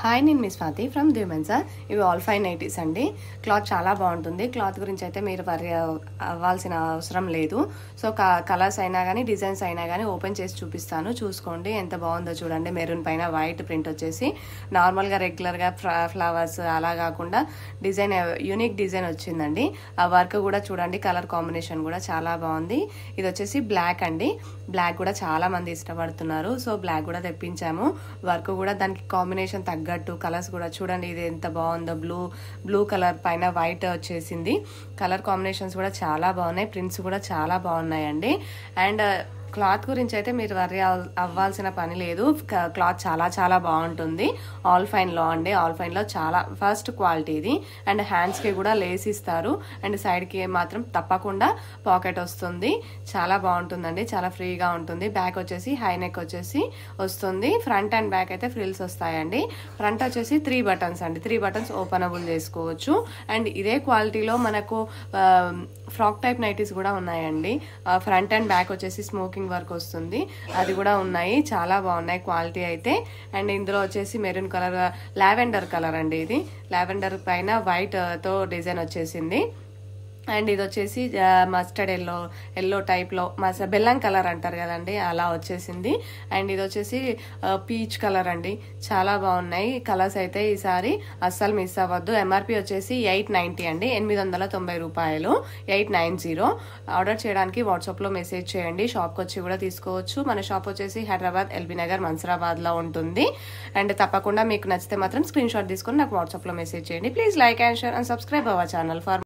hi నేను miss Swathi from దిమెన్సా ఇవి ఆల్ ఫైవ్ నైటీస్ అండి క్లాత్ చాలా బాగుంటుంది క్లాత్ గురించి అయితే మీరు వరి అవ్వాల్సిన అవసరం లేదు సో కలర్స్ అయినా కానీ డిజైన్స్ అయినా కానీ ఓపెన్ చేసి చూపిస్తాను చూసుకోండి ఎంత బాగుందో చూడండి మెరూన్ పైన వైట్ ప్రింట్ వచ్చేసి నార్మల్గా రెగ్యులర్గా ఫ్లవర్స్ అలా కాకుండా డిజైన్ యూనిక్ డిజైన్ వచ్చిందండి ఆ వర్క్ కూడా చూడండి కలర్ కాంబినేషన్ కూడా చాలా బాగుంది ఇది వచ్చేసి బ్లాక్ అండి బ్లాక్ కూడా చాలా మంది ఇష్టపడుతున్నారు సో బ్లాక్ కూడా తెప్పించాము వర్క్ కూడా దానికి కాంబినేషన్ తగ్గట్టు కలర్స్ కూడా చూడండి ఇది ఎంత బాగుందో బ్లూ బ్లూ కలర్ పైన వైట్ వచ్చేసింది కలర్ కాంబినేషన్స్ కూడా చాలా బాగున్నాయి ప్రింట్స్ కూడా చాలా బాగున్నాయండి అండ్ క్లాత్ గురించి అయితే మీరు వరి అవ్వాల్సిన పని లేదు క్లాత్ చాలా చాలా బాగుంటుంది ఆల్ ఫైన్ లో అండి ఆల్ ఫైన్ లో చాలా ఫస్ట్ క్వాలిటీ ఇది అండ్ హ్యాండ్స్ కి కూడా లేస్ ఇస్తారు అండ్ సైడ్ కి మాత్రం తప్పకుండా పాకెట్ వస్తుంది చాలా బాగుంటుందండి చాలా ఫ్రీగా ఉంటుంది బ్యాక్ వచ్చేసి హై నెక్ వచ్చేసి వస్తుంది ఫ్రంట్ అండ్ బ్యాక్ అయితే ఫ్రిల్స్ వస్తాయండి ఫ్రంట్ వచ్చేసి త్రీ బటన్స్ అండి త్రీ బటన్స్ ఓపెనబుల్ చేసుకోవచ్చు అండ్ ఇదే క్వాలిటీలో మనకు ఫ్రాక్ టైప్ నైటీస్ కూడా ఉన్నాయండి ఫ్రంట్ అండ్ బ్యాక్ వచ్చేసి స్మోకింగ్ వర్క్ వస్తుంది అది కూడా ఉన్నాయి చాలా బాగున్నాయి క్వాలిటీ అయితే అండ్ ఇందులో వచ్చేసి మెరూన్ కలర్ లావెండర్ కలర్ అండి ఇది లావెండర్ పైన వైట్ తో డిజైన్ వచ్చేసింది అండ్ ఇది వచ్చేసి మస్టర్డ్ ఎల్లో ఎల్లో టైప్లో మస్ బెల్లం కలర్ అంటారు కదండి అలా వచ్చేసింది అండ్ ఇది వచ్చేసి పీచ్ కలర్ అండి చాలా బాగున్నాయి కలర్స్ అయితే ఈసారి అస్సలు మిస్ అవ్వద్దు ఎంఆర్పి వచ్చేసి ఎయిట్ నైంటీ అండి ఎనిమిది వందల తొంభై రూపాయలు ఎయిట్ నైన్ జీరో ఆర్డర్ చేయడానికి వాట్సాప్లో మెసేజ్ చేయండి షాప్కి వచ్చి కూడా తీసుకోవచ్చు మన షాప్ వచ్చేసి హైదరాబాద్ ఎల్బీ నగర్ మన్సరాబాద్లో ఉంటుంది అండ్ తప్పకుండా మీకు నచ్చితే మాత్రం స్క్రీన్ షాట్ తీసుకొని నాకు వాట్సాప్లో మెసేజ్ చేయండి please like and share and subscribe our channel for